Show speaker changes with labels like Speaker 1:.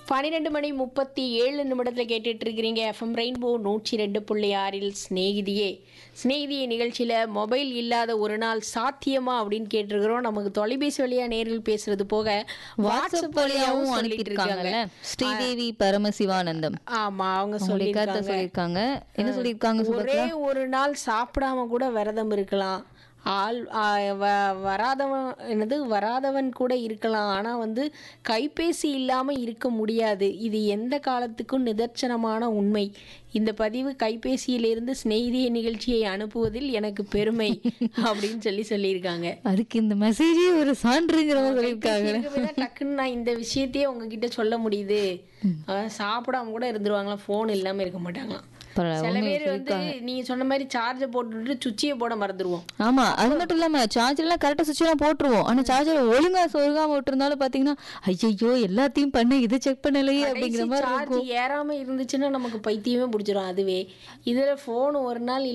Speaker 1: பன்னிரெண்டு மணி முப்பத்தி ஏழு நிமிடத்தில் கேட்டுட்டு இருக்கிறீங்க எஃப்எம் ரெயின்போ நூற்றி ரெண்டு புள்ளி ஆறில் சிநேகிதியே சிநேகிதியே நிகழ்ச்சியில் மொபைல் இல்லாத ஒரு நாள் சாத்தியமா அப்படின்னு கேட்டிருக்கிறோம் நமக்கு தொலைபேசி வழியா நேரில் பேசுறது போக
Speaker 2: வாட்ஸ்அப் வழியாவும்
Speaker 1: சொல்லிட்டு இருக்காங்க
Speaker 2: அனுப்பியிருக்காங்கல்ல ஸ்ரீதேவி பரமசிவானந்தம்
Speaker 1: ஆமா அவங்க
Speaker 2: அவங்களுடைய கருத்தை
Speaker 1: சொல்லியிருக்காங்க
Speaker 2: சொல்லியிருக்காங்க என்ன சொல்லியிருக்காங்க
Speaker 1: ஒரே
Speaker 2: சுபத்ரா
Speaker 1: ஒரு நாள் சாப்பிடாம கூட விரதம் இருக்கலாம் ஆள் ஆ, வ- வராதவன் என்னது வராதவன் கூட இருக்கலாம் ஆனால் வந்து கைபேசி இல்லாமல் இருக்க முடியாது இது எந்த காலத்துக்கும் நிதர்சனமான உண்மை இந்த பதிவு கைபேசியிலிருந்து சிநேகிதிய நிகழ்ச்சியை அனுப்புவதில் எனக்கு பெருமை அப்படின்னு சொல்லி சொல்லியிருக்காங்க
Speaker 2: அதுக்கு இந்த மெசேஜே ஒரு சான்றுங்கிற மாதிரி சொல்லியிருக்காங்க
Speaker 1: இருக்கவே தான் டக்குன்னு நான் இந்த விஷயத்தையே உங்ககிட்ட சொல்ல முடியுது அஹ் சாப்பிடாம கூட இருந்துருவாங்களாம் ஃபோன் இல்லாமல் இருக்க மாட்டாங்களாம்
Speaker 2: பரவாயில்ல,
Speaker 1: சில
Speaker 2: உண்மையை
Speaker 1: பேர் வந்து நீங்க சொன்ன மாதிரி சார்ஜை போட்டுட்டு சுவிட்சையை போட மறந்துடுவோம்
Speaker 2: ஆமா அது மட்டும் இல்லாம சார்ஜர் எல்லாம் கரெக்டா சுவிட்ச் எல்லாம் போட்டுருவோம் ஆனா சார்ஜர் ஒழுங்கா சொருகாம விட்டுருந்தாலும் பாத்தீங்கன்னா ஐயோ எல்லாத்தையும் பண்ண இதை செக் பண்ணலையே அப்படிங்கிற மாதிரி
Speaker 1: சார்ஜ் ஏறாம இருந்துச்சுன்னா நமக்கு பைத்தியமே பிடிச்சிரும் அதுவே இதுல ஃபோன் ஒரு நாள்